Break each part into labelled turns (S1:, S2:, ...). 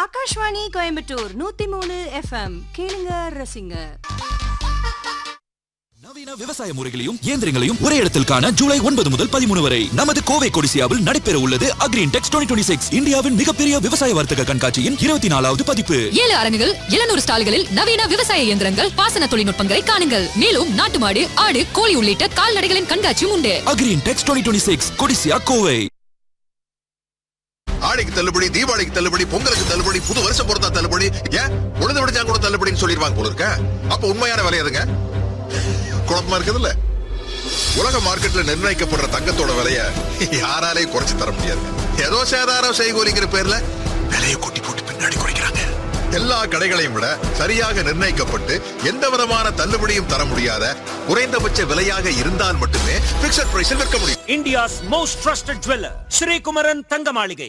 S1: ஆகாஷ்வாணி கோயம்புத்தூர் நூத்தி மூணு எஃப்எம் கேளுங்க ரசிங்க
S2: நவீன விவசாய முறைகளையும் இயந்திரங்களையும் ஒரே இடத்தில் காண ஜூலை ஒன்பது முதல் பதிமூணு வரை நமது கோவை கொடிசியாவில் நடைபெற உள்ளது அக்ரீன் டெக்ஸ் டுவெண்ட்டி சிக்ஸ் இந்தியாவின் மிகப்பெரிய விவசாய வர்த்தக கண்காட்சியின் இருபத்தி நாலாவது பதிப்பு
S3: ஏழு அரங்குகள் எழுநூறு ஸ்டால்களில் நவீன விவசாய இயந்திரங்கள் பாசன தொழில்நுட்பங்களை காணுங்கள் மேலும் நாட்டு மாடு ஆடு கோழி உள்ளிட்ட கால்நடைகளின் கண்காட்சியும் உண்டு
S2: Agri Intex twenty six Codissia Kovai
S4: ஆடிக்கு தள்ளுபடி தீபாவளிக்கு தள்ளுபடி பொங்கலுக்கு தள்ளுபடி புது வருஷம் பொறுத்தா தள்ளுபடி ஏன் உழுது விடுச்சா கூட தள்ளுபடின்னு சொல்லிடுவாங்க போல இருக்க அப்ப உண்மையான விலை எதுங்க குழப்பமா இருக்குதுல்ல உலக மார்க்கெட்ல நிர்ணயிக்கப்படுற தங்கத்தோட விலைய யாராலையும் குறைச்சு தர முடியாது ஏதோ சேதாரம் செய்கூலிங்கிற பேர்ல விலையை கொட்டி போட்டு பின்னாடி குறைக்கிறாங்க எல்லா கடைகளையும் விட சரியாக நிர்ணயிக்கப்பட்டு எந்த விதமான தள்ளுபடியும் தர முடியாத குறைந்தபட்ச விலையாக இருந்தால் மட்டுமே பிக்சட் பிரைஸில் விற்க முடியும்
S5: India's most trusted jeweler, Sri Kumaran Thangamaligai.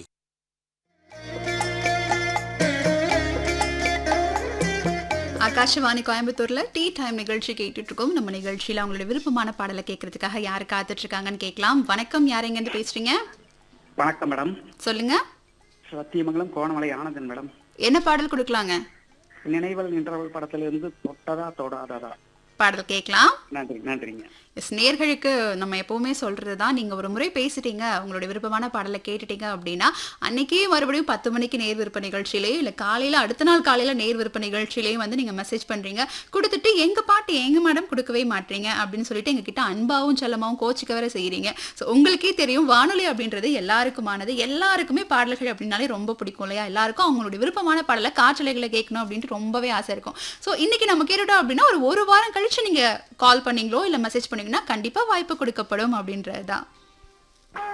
S6: Akashvani கோயம்புத்தூர்ல டீ டைம் நிகழ்ச்சி கேட்டுட்டு இருக்கோம் நம்ம நிகழ்ச்சியில அவங்களோட விருப்பமான பாடலை கேட்கறதுக்காக யாரு காத்துட்டு இருக்காங்கன்னு கேட்கலாம் வணக்கம் யார் எங்க இருந்து பேசுறீங்க
S7: வணக்கம் மேடம்
S6: சொல்லுங்க
S7: சத்தியமங்கலம் கோணமலை ஆனந்தன் மேடம்
S6: என்ன பாடல் கொடுக்கலாங்க
S7: நினைவல் நின்றவள் படத்திலிருந்து தொட்டதா தொடாததா
S6: பாடல் கேட்கலாம்
S7: நன்றி நன்றிங்க
S6: எஸ் நேர்களுக்கு நம்ம எப்பவுமே சொல்றது தான் நீங்க ஒரு முறை பேசிட்டீங்க உங்களுடைய விருப்பமான பாடலை கேட்டுட்டீங்க அப்படின்னா அன்னைக்கே மறுபடியும் பத்து மணிக்கு நேர் விருப்ப நிகழ்ச்சியிலேயே இல்ல காலையில அடுத்த நாள் காலையில நேர் விருப்ப நிகழ்ச்சியிலேயே வந்து நீங்க மெசேஜ் பண்றீங்க கொடுத்துட்டு எங்க பாட்டு எங்க மேடம் கொடுக்கவே மாட்டீங்க அப்படின்னு சொல்லிட்டு எங்ககிட்ட அன்பாவும் செல்லமாவும் கோச்சிக்க வர செய்றீங்க ஸோ உங்களுக்கே தெரியும் வானொலி அப்படின்றது எல்லாருக்குமானது எல்லாருக்குமே பாடல்கள் அப்படின்னாலே ரொம்ப பிடிக்கும் இல்லையா எல்லாருக்கும் அவங்களுடைய விருப்பமான பாடலை காற்றலைகளை கேட்கணும் அப்படின்ட்டு ரொம்பவே ஆசை இருக்கும் ஸோ இன்னைக்கு நம்ம கேட்டுட்டோம் அப்படின்னா ஒரு ஒரு வாரம் கழிச்சு நீங்க கால் பண்ணீங்களோ இல்ல மெசேஜ் பண்ணீங்கன்னா கண்டிப்பா வாய்ப்பு கொடுக்கப்படும் அப்படின்றது தான்